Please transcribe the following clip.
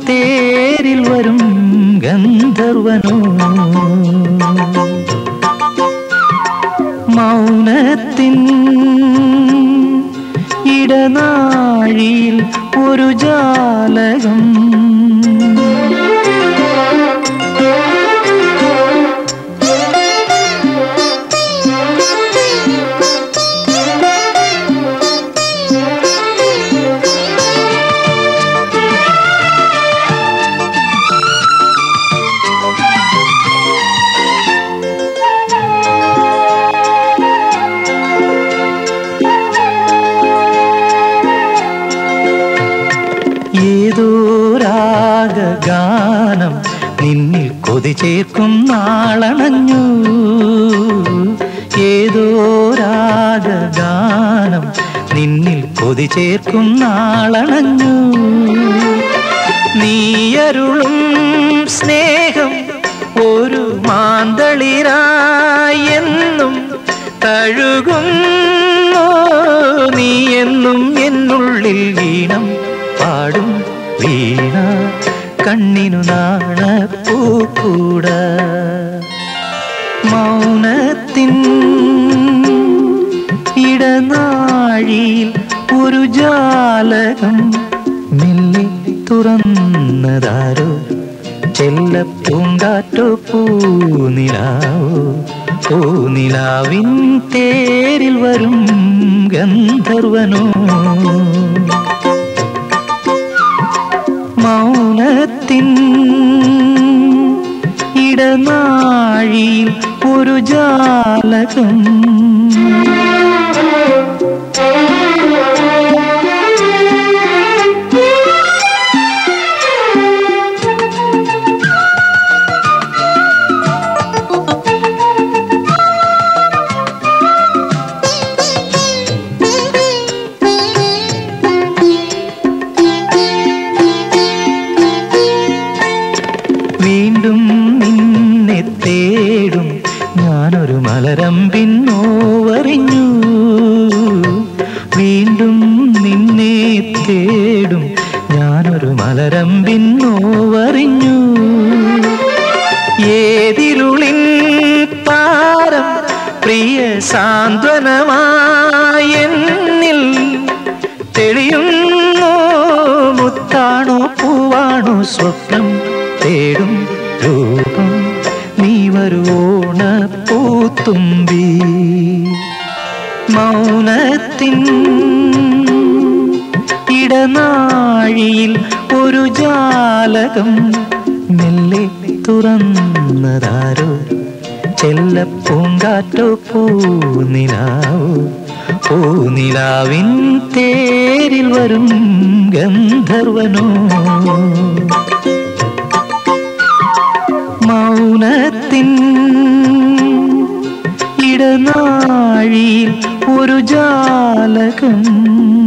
തേരിൽ വരും ഗന്ധർവനോ മൗനത്തിൻ ഇടനാഴിയിൽ ഒരു ജാലകം ഏതോ രാഗഗാനം നിന്നിൽ കൊതി ചേർക്കും നാളണഞ്ഞു ഏതോ രാഗഗാനം നിന്നിൽ കൊതി ചേർക്കും നാളണഞ്ഞു നീയരുളും സ്നേഹം ഒരു മാന്തളിരായി എന്നും തഴുകുന്നു നീ എന്നും എന്നുള്ളിൽ വീണം പാടും വീണ കണ്ണിനു നാണപ്പൂക്കൂട മൗനത്തിൻ ഇടനാഴിയിൽ ഒരു ജാലകം മെല്ലെ തുറന്നതാരോ ചെല്ല പൂങ്കാറ്റോ പൂനിലാവോ പൂനിലാവിൻ തേരിൽ വരും ഗന്ധർവനോ മൗനത്തിൻ ഇടനാഴിയിൽ ഒരു ജാലകം വീണ്ടും നിന്നെ തേടും ഞാനൊരു മലരമ്പിൻ നോവറിഞ്ഞു വീണ്ടും നിന്നെ തേടും ഞാനൊരു മലരമ്പിൻ നോവറിഞ്ഞു ഏതിരുളിൻ താരം പ്രിയ സാന്ത്വനമായെന്നിൽ തെളിയുന്നു മുത്താണോ പൂവാണോ സ്വപ്നം തേടും രൂപം നീ വരുവോണ പൂത്തുമ്പി മൗനത്തിൻ ഇടനാഴിയിൽ ഒരു ജാലകം മെല്ലെ തുറന്നതാരോ ചെല്ല പൂങ്കാറ്റോ പൂനിലാവോ പൂനിലാവിൻ തേരിൽ വരും ഗന്ധർവനോ മൗനത്തിൻ ഇടനാഴിയിൽ ഒരു ജാലകം